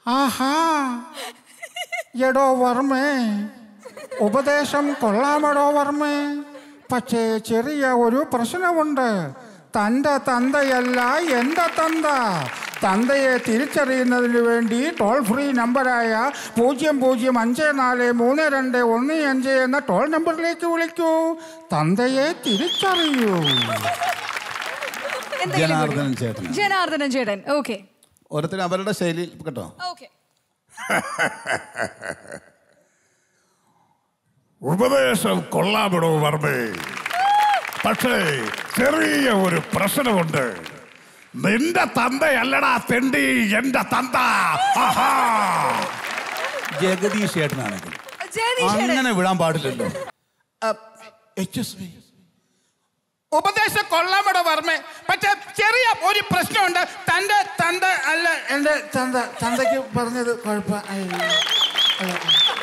ആഹാ എടോ വർമ്മേ ഉപദേശം കൊള്ളാമടോ വർമ്മേ പക്ഷേ ചെറിയ ഒരു പ്രശ്നമുണ്ട് തൻ്റെ തന്തയല്ല എൻ്റെ തന്ത തന്തയെ തിരിച്ചറിയുന്നതിന് വേണ്ടി ടോൾ ഫ്രീ നമ്പറായ പൂജ്യം പൂജ്യം അഞ്ച് നാല് മൂന്ന് രണ്ട് ഒന്ന് അഞ്ച് എന്ന ടോൾ നമ്പറിലേക്ക് വിളിക്കൂ തന്തയെ തിരിച്ചറിയൂ എന്തെങ്കിലും ജനാർദ്ദനൻ ചേട്ടൻ ജനാർദ്ദനൻ ചേട്ടൻ ഓക്കെ ഓരോരുത്തരും അവരുടെ ശൈലിയിൽ കേട്ടോ ഓക്കെ ഉപദേശം കൊള്ളാമിടോ വർമ്മേ പക്ഷേ ചെറിയ ഒരു പ്രശ്നമുണ്ട് നിന്റെ തന്തയല്ലടാ തെണ്ടി എന്റെ തന്ത ആഹാ. ജഗദീഷ് ചേട്ടനാണെങ്കിൽ ജഗദീഷ് ചേട്ടൻ അങ്ങനെ വിടാൻ പാടില്ലല്ലോ ഉപദേശം കൊള്ളാമടോ വർമ്മേ പക്ഷെ ചെറിയ ഒരു പ്രശ്നമുണ്ട് തൻ്റെ തന്ത അല്ല എൻ്റെ തന്ത തന്തയ്ക്ക് പറഞ്ഞത് കുഴപ്പം